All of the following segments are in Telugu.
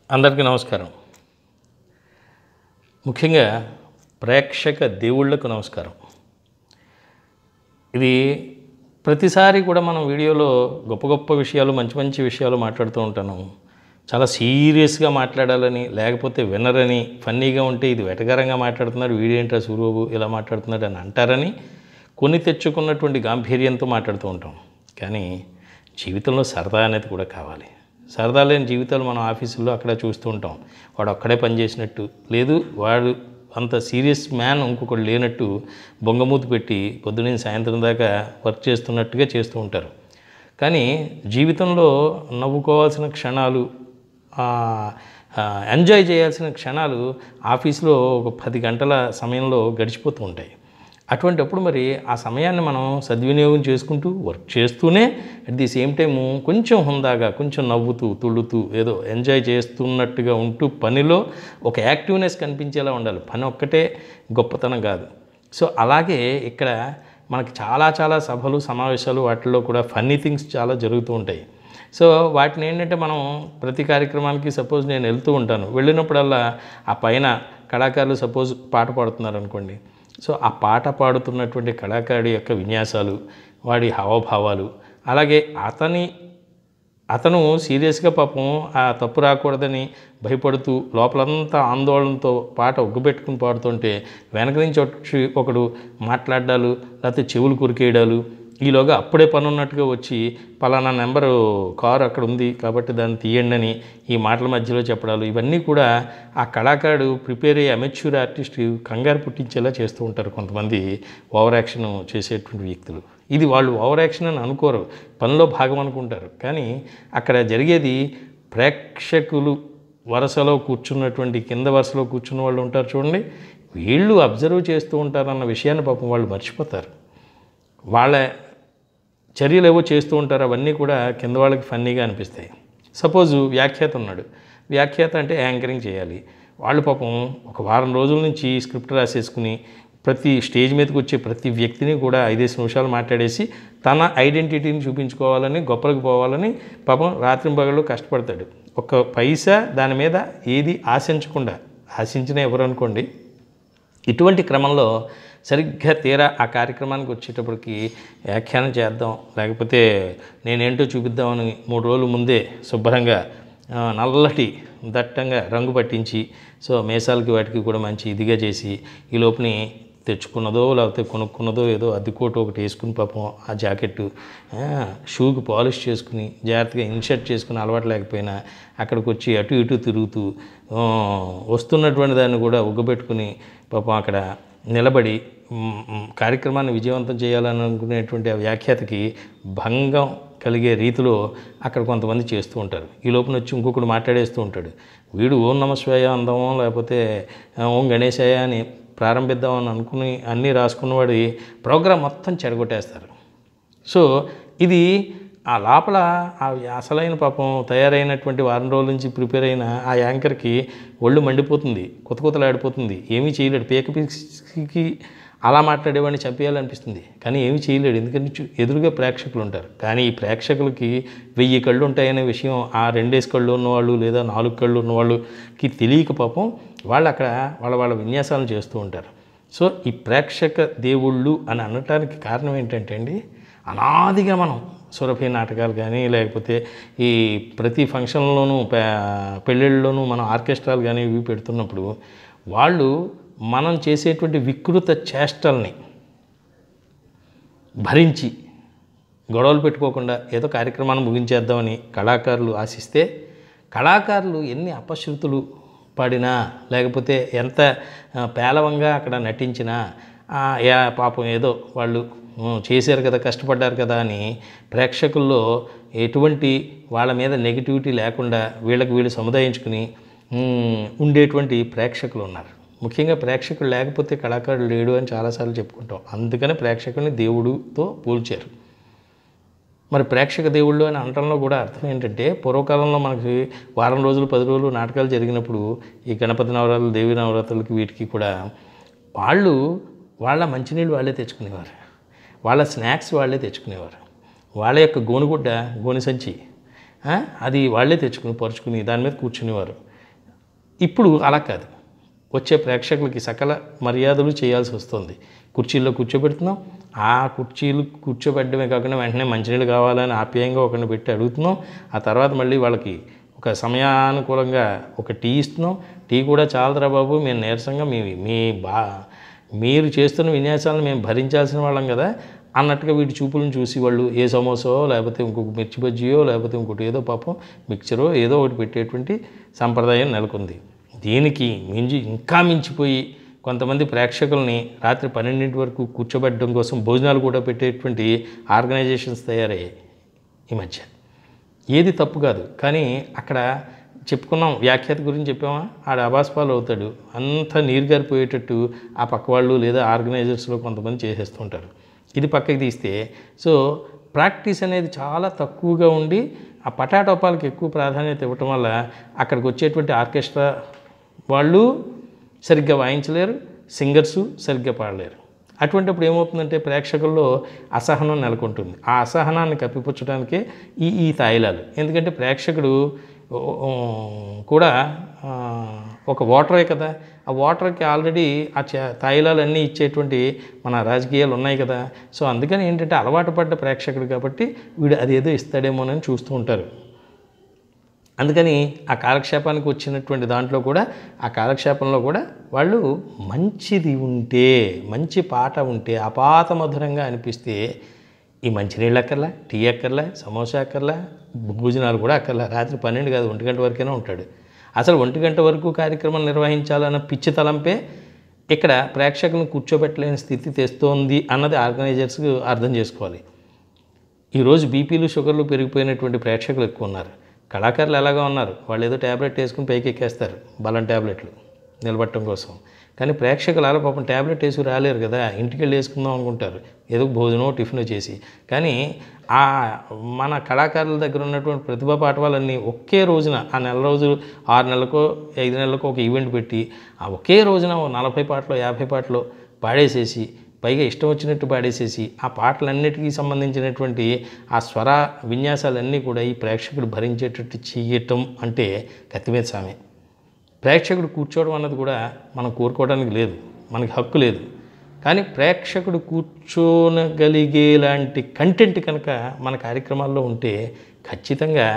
అందరికీ నమస్కారం ముఖ్యంగా ప్రేక్షక దేవుళ్ళకు నమస్కారం ఇది ప్రతిసారి కూడా మనం వీడియోలో గొప్ప గొప్ప విషయాలు మంచి మంచి విషయాలు మాట్లాడుతూ ఉంటాను చాలా సీరియస్గా మాట్లాడాలని లేకపోతే వినరని ఫన్నీగా ఉంటే ఇది వెటకారంగా మాట్లాడుతున్నాడు వీడేంట్రా సూర్యబాబు ఇలా మాట్లాడుతున్నాడు అని అంటారని కొని తెచ్చుకున్నటువంటి గాంభీర్యంతో మాట్లాడుతూ ఉంటాం కానీ జీవితంలో సరదా అనేది కూడా కావాలి సరదా లేని జీవితాలు మనం ఆఫీసుల్లో అక్కడ చూస్తూ ఉంటాం వాడు ఒక్కడే పని చేసినట్టు లేదు వాడు అంత సీరియస్ మ్యాన్ ఇంకొకటి లేనట్టు బొంగమూతి పెట్టి పొద్దున్న సాయంత్రం దాకా వర్క్ చేస్తున్నట్టుగా చేస్తూ ఉంటారు కానీ జీవితంలో నవ్వుకోవాల్సిన క్షణాలు ఆ, ఆ, ఎంజాయ్ చేయాల్సిన క్షణాలు ఆఫీస్లో ఒక పది గంటల సమయంలో గడిచిపోతూ ఉంటాయి అటువంటప్పుడు మరి ఆ సమయాన్ని మనం సద్వినియోగం చేసుకుంటూ వర్క్ చేస్తూనే అట్ ది సేమ్ టైము కొంచెం హుందాగా కొంచెం నవ్వుతూ తుళ్ళుతూ ఏదో ఎంజాయ్ చేస్తున్నట్టుగా ఉంటూ పనిలో ఒక యాక్టివ్నెస్ కనిపించేలా ఉండాలి పని ఒక్కటే గొప్పతనం కాదు సో అలాగే ఇక్కడ మనకి చాలా చాలా సభలు సమావేశాలు వాటిల్లో కూడా ఫన్నీ థింగ్స్ చాలా జరుగుతూ ఉంటాయి సో వాటిని ఏంటంటే మనం ప్రతి కార్యక్రమానికి సపోజ్ నేను వెళ్తూ ఉంటాను వెళ్ళినప్పుడల్లా ఆ పైన కళాకారులు సపోజ్ పాట పాడుతున్నారు అనుకోండి సో ఆ పాట పాడుతున్నటువంటి కళాకారుడి యొక్క విన్యాసాలు వాడి హావభావాలు అలాగే అతని అతను సీరియస్గా పాపం ఆ తప్పు రాకూడదని భయపడుతూ లోపలంతా ఆందోళనతో పాట ఒగ్గుపెట్టుకుని పాడుతుంటే వెనక నుంచి వచ్చి ఒకడు మాట్లాడాలు లేకపోతే చెవులు కురికేయడాలు ఈలోగా అప్పుడే పని ఉన్నట్టుగా వచ్చి పలానా నెంబరు కారు అక్కడ ఉంది కాబట్టి దాన్ని తీయండి అని ఈ మాటల మధ్యలో చెప్పడాలు ఇవన్నీ కూడా ఆ కళాకారుడు ప్రిపేర్ అయ్యే అమెచ్యూర్ ఆర్టిస్ట్ కంగారు పుట్టించేలా చేస్తూ ఉంటారు కొంతమంది ఓవర్ యాక్షన్ చేసేటువంటి వ్యక్తులు ఇది వాళ్ళు ఓవర్ యాక్షన్ అని అనుకోరు పనిలో భాగం అనుకుంటారు కానీ అక్కడ జరిగేది ప్రేక్షకులు వరుసలో కూర్చున్నటువంటి కింద వరుసలో కూర్చున్న వాళ్ళు ఉంటారు చూడండి వీళ్ళు అబ్జర్వ్ చేస్తూ ఉంటారన్న విషయాన్ని పాపం వాళ్ళు మర్చిపోతారు వాళ్ళ చర్యలు ఏవో చేస్తూ ఉంటారు అవన్నీ కూడా కింద వాళ్ళకి ఫన్నీగా అనిపిస్తాయి సపోజ్ వ్యాఖ్యాత ఉన్నాడు వ్యాఖ్యాత అంటే యాంకరింగ్ చేయాలి వాళ్ళు పాపం ఒక వారం రోజుల నుంచి స్క్రిప్ట్ రాసేసుకుని ప్రతి స్టేజ్ మీదకి వచ్చే ప్రతి వ్యక్తిని కూడా ఐదేసి నిమిషాలు మాట్లాడేసి తన ఐడెంటిటీని చూపించుకోవాలని గొప్పలకు పోవాలని పాపం రాత్రింపగళ్ళు కష్టపడతాడు ఒక పైసా దాని మీద ఏది ఆశించకుండా ఆశించిన ఎవరు అనుకోండి ఇటువంటి క్రమంలో సరిగ్గా తీరా ఆ కార్యక్రమానికి వచ్చేటప్పటికి వ్యాఖ్యానం చేద్దాం లేకపోతే నేనేంటో చూపిద్దామని మూడు రోజుల ముందే శుభ్రంగా ఆ, నల్లటి దట్టంగా రంగు పట్టించి సో మేసాలకి వాటికి కూడా మంచి ఇదిగా చేసి ఈ లోపుని తెచ్చుకున్నదో లేకపోతే కొనుక్కున్నదో ఏదో అద్దెకోటు ఒకటి వేసుకుని పాపం ఆ జాకెట్టు ఆ, షూకి పాలిష్ చేసుకుని జాగ్రత్తగా ఇన్షర్ట్ చేసుకుని అలవాటు లేకపోయినా అక్కడికి వచ్చి అటు ఇటు తిరుగుతూ ఆ, వస్తున్నటువంటి దాన్ని కూడా ఉగ్గబెట్టుకుని పాపం అక్కడ నిలబడి మ్, మ్, కార్యక్రమాన్ని విజయవంతం చేయాలని అనుకునేటువంటి ఆ వ్యాఖ్యాతకి భంగం కలిగే రీతిలో అక్కడ కొంతమంది చేస్తూ ఉంటారు ఈ లోపల వచ్చి ఇంకొకడు మాట్లాడేస్తూ ఉంటాడు వీడు ఓం నమస్వాయ అందామో లేకపోతే ఆ, ఓం గణేశాయ అని ప్రారంభిద్దామని అనుకుని అన్నీ రాసుకున్నవాడి ప్రోగ్రాం మొత్తం చెడగొట్టేస్తారు సో ఇది ఆ లోపల ఆ అసలైన పాపం తయారైనటువంటి వారం రోజుల నుంచి ప్రిపేర్ అయిన ఆ యాంకర్కి ఒళ్ళు మండిపోతుంది కొత్త కొత్తలాడిపోతుంది ఏమీ చేయలేడు పేక పిసికి అలా మాట్లాడేవాడిని చంపేయాలనిపిస్తుంది కానీ ఏమీ చేయలేడు ఎందుకంటే చు- ఎదురుగా ప్రేక్షకులు ఉంటారు కానీ ఈ ప్రేక్షకులకి వెయ్యి కళ్ళు ఉంటాయనే విషయం ఆ రెండేసి కళ్ళు ఉన్నవాళ్ళు లేదా నాలుగు కళ్ళు ఉన్నవాళ్ళకి తెలియక పాపం వాళ్ళు అక్కడ వాళ్ళ వాళ్ళ విన్యాసాలను చేస్తూ ఉంటారు సో ఈ ప్రేక్షక దేవుళ్ళు అని అనటానికి కారణం ఏంటంటే అండి అనాదిగా మనం సురభి నాటకాలు కానీ లేకపోతే ఈ ప్రతి ఫంక్షన్లోనూ పె- పెళ్ళిళ్ళలోనూ మనం ఆర్కెస్ట్రాలు కానీ ఇవి పెడుతున్నప్పుడు వాళ్ళు మనం చేసేటువంటి వికృత చేష్టల్ని భరించి గొడవలు పెట్టుకోకుండా ఏదో కార్యక్రమాన్ని ముగించేద్దామని కళాకారులు ఆశిస్తే కళాకారులు ఎన్ని అపశృతులు పాడినా లేకపోతే ఎంత ఆ, పేలవంగా అక్కడ నటించినా ఆ, యా పాపం ఏదో వాళ్ళు ఉమ్, చేశారు కదా కష్టపడ్డారు కదా అని ప్రేక్షకుల్లో ఎటువంటి వాళ్ళ మీద నెగిటివిటీ లేకుండా వీళ్ళకి వీళ్ళు సముదాయించుకుని ఉమ్, ఉండేటువంటి ప్రేక్షకులు ఉన్నారు ముఖ్యంగా ప్రేక్షకులు లేకపోతే కళాకారుడు లేడు అని చాలాసార్లు చెప్పుకుంటాం అందుకనే ప్రేక్షకుల్ని దేవుడితో పోల్చారు మరి ప్రేక్షక దేవుళ్ళు అని అనటంలో కూడా అర్థం ఏంటంటే పూర్వకాలంలో మనకి వారం రోజులు పది రోజులు నాటకాలు జరిగినప్పుడు ఈ గణపతి నవరాత్రులు దేవి నవరాత్రులకి వీటికి కూడా వాళ్ళు వాళ్ళ మంచినీళ్ళు వాళ్ళే తెచ్చుకునేవారు వాళ్ళ స్నాక్స్ వాళ్ళే తెచ్చుకునేవారు వాళ్ళ యొక్క గోనుగుడ్డ గోని సంచి ఆ, అది వాళ్ళే తెచ్చుకుని పరుచుకుని దాని మీద కూర్చునేవారు ఇప్పుడు అలా కాదు వచ్చే ప్రేక్షకులకి సకల మర్యాదలు చేయాల్సి వస్తుంది కుర్చీల్లో కూర్చోబెడుతున్నాం ఆ కుర్చీలు కూర్చోబెట్టడమే కాకుండా వెంటనే మంచినీళ్ళు కావాలని ఆప్యాయంగా ఒకరిని పెట్టి అడుగుతున్నాం ఆ తర్వాత మళ్ళీ వాళ్ళకి ఒక సమయానుకూలంగా ఒక టీ ఇస్తున్నాం టీ కూడా చాలదురా బాబు మేము నీరసంగా మీ మీ బా మీరు చేస్తున్న విన్యాసాలను మేము భరించాల్సిన వాళ్ళం కదా అన్నట్టుగా వీటి చూపులను చూసి వాళ్ళు ఏ సమోసో లేకపోతే ఇంకొక మిర్చి బజ్జీయో లేకపోతే ఇంకోటి ఏదో పాపం మిక్చరో ఏదో ఒకటి పెట్టేటువంటి సంప్రదాయం నెలకొంది దీనికి మించి ఇంకా మించిపోయి కొంతమంది ప్రేక్షకుల్ని రాత్రి పన్నెండింటి వరకు కూర్చోబెట్టడం కోసం భోజనాలు కూడా పెట్టేటువంటి ఆర్గనైజేషన్స్ తయారయ్యాయి ఈ మధ్య ఏది తప్పు కాదు కానీ అక్కడ చెప్పుకున్నాం వ్యాఖ్యాత గురించి చెప్పామా ఆడ అబాస్పాలు అవుతాడు అంత నీరు గారిపోయేటట్టు ఆ పక్క వాళ్ళు లేదా ఆర్గనైజర్స్లో కొంతమంది చేసేస్తుంటారు ఇది పక్కకి తీస్తే సో ప్రాక్టీస్ అనేది చాలా తక్కువగా ఉండి ఆ పటాటోపాలకు ఎక్కువ ప్రాధాన్యత ఇవ్వటం వల్ల అక్కడికి వచ్చేటువంటి ఆర్కెస్ట్రా వాళ్ళు సరిగ్గా వాయించలేరు సింగర్సు సరిగ్గా పాడలేరు అటువంటిప్పుడు ఏమవుతుందంటే ప్రేక్షకుల్లో అసహనం నెలకొంటుంది ఆ అసహనాన్ని కప్పిపుచ్చడానికే ఈ ఈ తాయిలాలు ఎందుకంటే ప్రేక్షకుడు ఓ, ఓ, కూడా ఆ, ఒక ఓటరే కదా ఆ ఓటర్కి ఆల్రెడీ ఆ చ- తాయిలాలన్నీ ఇచ్చేటువంటి మన రాజకీయాలు ఉన్నాయి కదా సో అందుకని ఏంటంటే అలవాటు పడ్డ ప్రేక్షకుడు కాబట్టి వీడు అదేదో ఇస్తాడేమోనని చూస్తూ ఉంటారు అందుకని ఆ కాలక్షేపానికి వచ్చినటువంటి దాంట్లో కూడా ఆ కాలక్షేపంలో కూడా వాళ్ళు మంచిది ఉంటే మంచి పాట ఉంటే అపాత మధురంగా అనిపిస్తే ఈ మంచినీళ్ళు అక్కర్లా టీ అక్కర్లా సమోసా అక్కర్లా భోజనాలు కూడా అక్కర్లా రాత్రి పన్నెండు కాదు ఒంటి గంట వరకైనా ఉంటాడు అసలు ఒంటి గంట వరకు కార్యక్రమం నిర్వహించాలన్న పిచ్చి తలంపే ఇక్కడ ప్రేక్షకులను కూర్చోబెట్టలేని స్థితి తెస్తోంది అన్నది ఆర్గనైజర్స్ అర్థం చేసుకోవాలి ఈరోజు బీపీలు షుగర్లు పెరిగిపోయినటువంటి ప్రేక్షకులు ఎక్కువ ఉన్నారు కళాకారులు ఎలాగా ఉన్నారు వాళ్ళు ఏదో ట్యాబ్లెట్ వేసుకుని పైకి ఎక్కేస్తారు బలం ట్యాబ్లెట్లు నిలబట్టడం కోసం కానీ ప్రేక్షకులు అలా పాపం ట్యాబ్లెట్ వేసి రాలేరు కదా ఇంటికి వెళ్ళి వేసుకుందాం అనుకుంటారు ఏదో భోజనం టిఫిన్ చేసి కానీ ఆ మన కళాకారుల దగ్గర ఉన్నటువంటి ప్రతిభా పాఠవాలన్నీ ఒకే రోజున ఆ నెల రోజులు ఆరు నెలలకో ఐదు నెలలకో ఒక ఈవెంట్ పెట్టి ఆ ఒకే రోజున ఓ నలభై పాటలు యాభై పాటలు పాడేసేసి పైగా ఇష్టం వచ్చినట్టు పాడేసేసి ఆ పాటలన్నిటికీ సంబంధించినటువంటి ఆ స్వర విన్యాసాలన్నీ కూడా ఈ ప్రేక్షకుడు భరించేటట్టు చేయటం అంటే కత్తిమీద సామే ప్రేక్షకుడు కూర్చోవడం అన్నది కూడా మనం కోరుకోవడానికి లేదు మనకి హక్కు లేదు కానీ ప్రేక్షకుడు కూర్చోనగలిగేలాంటి కంటెంట్ కనుక మన కార్యక్రమాల్లో ఉంటే ఖచ్చితంగా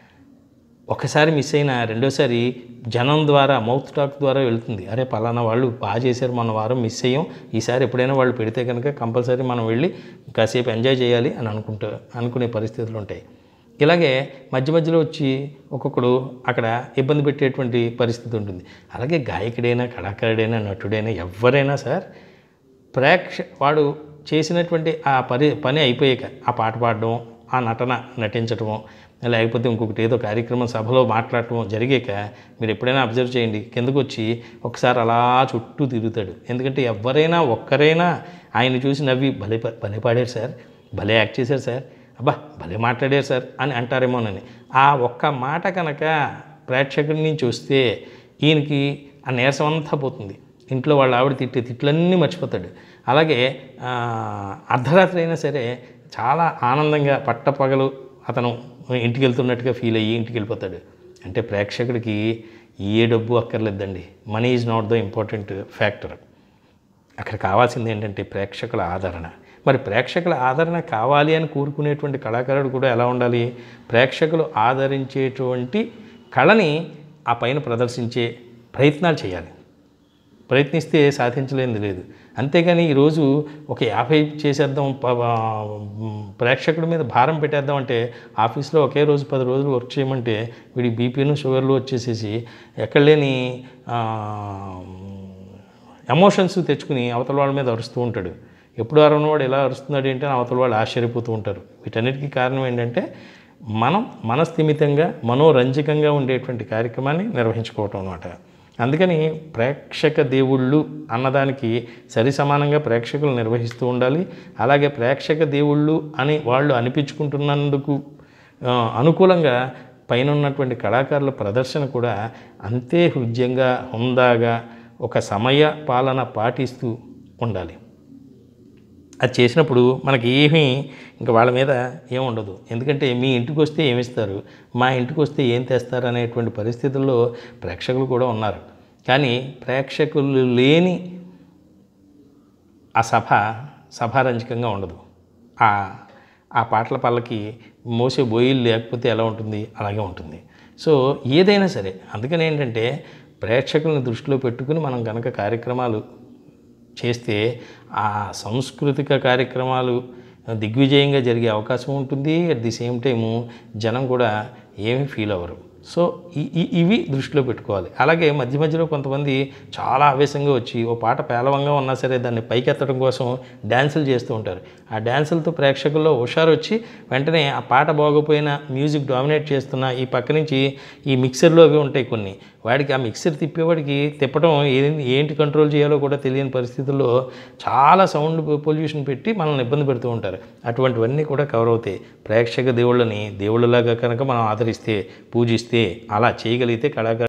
ఒకసారి మిస్ అయినా రెండోసారి జనం ద్వారా మౌత్ టాక్ ద్వారా వెళ్తుంది అరే పలానా వాళ్ళు బాగా చేశారు మన వారం మిస్ అయ్యాం ఈసారి ఎప్పుడైనా వాళ్ళు పెడితే కనుక కంపల్సరీ మనం వెళ్ళి కాసేపు ఎంజాయ్ చేయాలి అని అనుకుంటా అనుకునే పరిస్థితులు ఉంటాయి ఇలాగే మధ్య మధ్యలో వచ్చి ఒక్కొక్కడు అక్కడ ఇబ్బంది పెట్టేటువంటి పరిస్థితి ఉంటుంది అలాగే గాయకుడైనా కళాకారుడైనా నటుడైనా ఎవరైనా సార్ ప్రేక్ష వాడు చేసినటువంటి ఆ పని పని అయిపోయాక ఆ పాట పాడడం ఆ నటన నటించటము లేకపోతే ఇంకొకటి ఏదో కార్యక్రమం సభలో మాట్లాడటం జరిగాక మీరు ఎప్పుడైనా అబ్జర్వ్ చేయండి కిందకు వచ్చి ఒకసారి అలా చుట్టూ తిరుగుతాడు ఎందుకంటే ఎవరైనా ఒక్కరైనా ఆయన చూసి నవ్వి భలే ప- భలే పాడారు సార్ భలే యాక్ట్ చేశారు సార్ అబ్బా భలే మాట్లాడారు సార్ అని అంటారేమోనని ఆ ఒక్క మాట కనుక ప్రేక్షకుడి నుంచి వస్తే ఈయనకి ఆ నీరసం అంతా పోతుంది ఇంట్లో వాళ్ళ ఆవిడ తిట్టే తిట్లన్నీ మర్చిపోతాడు అలాగే ఆ, అర్ధరాత్రి అయినా సరే చాలా ఆనందంగా పట్టపగలు అతను ఇంటికి వెళ్తున్నట్టుగా ఫీల్ అయ్యి ఇంటికి వెళ్ళిపోతాడు అంటే ప్రేక్షకుడికి ఏ డబ్బు అక్కర్లేదండి money is not the important factor అక్కడ కావాల్సింది ఏంటంటే ప్రేక్షకుల ఆదరణ మరి ప్రేక్షకుల ఆదరణ కావాలి అని కోరుకునేటువంటి కళాకారుడు కూడా ఎలా ఉండాలి ప్రేక్షకులు ఆదరించేటువంటి కళని ఆ పైన ప్రదర్శించే ప్రయత్నాలు చేయాలి ప్రయత్నిస్తే సాధించలేనిది లేదు అంతేగాని ఈరోజు ఒక యాభై చేసేద్దాం ప- మ్, ప్రేక్షకుడి మీద భారం పెట్టేద్దాం అంటే ఆఫీస్లో ఒకే రోజు పది రోజులు వర్క్ చేయమంటే వీడి బీపీను షుగర్లు వచ్చేసేసి ఎక్కడ లేని ఎమోషన్స్ తెచ్చుకుని అవతల వాళ్ళ మీద అరుస్తూ ఉంటాడు ఎప్పుడు అరవనవాడు ఎలా అరుస్తున్నాడు ఏంటి అని అవతల వాళ్ళు ఆశ్చర్యపోతూ ఉంటారు వీటన్నిటికీ కారణం ఏంటంటే మనం మనస్థిమితంగా మనోరంజకంగా ఉండేటువంటి కార్యక్రమాన్ని నిర్వహించుకోవటం అనమాట అందుకని ప్రేక్షక దేవుళ్ళు అన్నదానికి సరి సమానంగా ప్రేక్షకులు నిర్వహిస్తూ ఉండాలి అలాగే ప్రేక్షక దేవుళ్ళు అని వాళ్ళు అనిపించుకుంటున్నందుకు ఆ, అనుకూలంగా పైన ఉన్నటువంటి కళాకారుల ప్రదర్శన కూడా అంతే హృద్యంగా హుందాగా ఒక సమయ పాలన పాటిస్తూ ఉండాలి అది చేసినప్పుడు మనకి ఏమీ ఇంకా వాళ్ళ మీద ఏం ఉండదు ఎందుకంటే మీ ఇంటికి వస్తే ఏమిస్తారు మా ఇంటికి వస్తే ఏం తెస్తారు అనేటువంటి పరిస్థితుల్లో ప్రేక్షకులు కూడా ఉన్నారు కానీ ప్రేక్షకులు లేని ఆ సభ సభారంజకంగా ఉండదు ఆ ఆ పాటల పల్లకి మోసే బోయిలు లేకపోతే ఎలా ఉంటుంది అలాగే ఉంటుంది సో ఏదైనా సరే అందుకని ఏంటంటే ప్రేక్షకులను దృష్టిలో పెట్టుకుని మనం కనుక కార్యక్రమాలు చేస్తే ఆ సాంస్కృతిక కార్యక్రమాలు దిగ్విజయంగా జరిగే అవకాశం ఉంటుంది అట్ ది సేమ్ టైము జనం కూడా ఏమీ ఫీల్ అవ్వరు సో ఈ ఈ- ఇవి దృష్టిలో పెట్టుకోవాలి అలాగే మధ్య మధ్యలో కొంతమంది చాలా ఆవేశంగా వచ్చి ఓ పాట పేలవంగా ఉన్నా సరే దాన్ని పైకెత్తడం కోసం డ్యాన్సులు చేస్తూ ఉంటారు ఆ డ్యాన్సులతో ప్రేక్షకుల్లో హుషారు వచ్చి వెంటనే ఆ పాట బాగోపోయినా మ్యూజిక్ డామినేట్ చేస్తున్న ఈ పక్క నుంచి ఈ మిక్సర్లో అవి ఉంటాయి కొన్ని వాడికి ఆ మిక్సర్ తిప్పేవాడికి తిప్పడం ఏంటి ఏంటి కంట్రోల్ చేయాలో కూడా తెలియని పరిస్థితుల్లో చాలా సౌండ్ పొల్యూషన్ పెట్టి మనల్ని ఇబ్బంది పెడుతూ ఉంటారు అటువంటివన్నీ కూడా కవర్ అవుతాయి ప్రేక్షక దేవుళ్ళని దేవుళ్ళలాగా కనుక మనం ఆదరిస్తే పూజిస్తే అలా చేయగలిగితే కళాకారు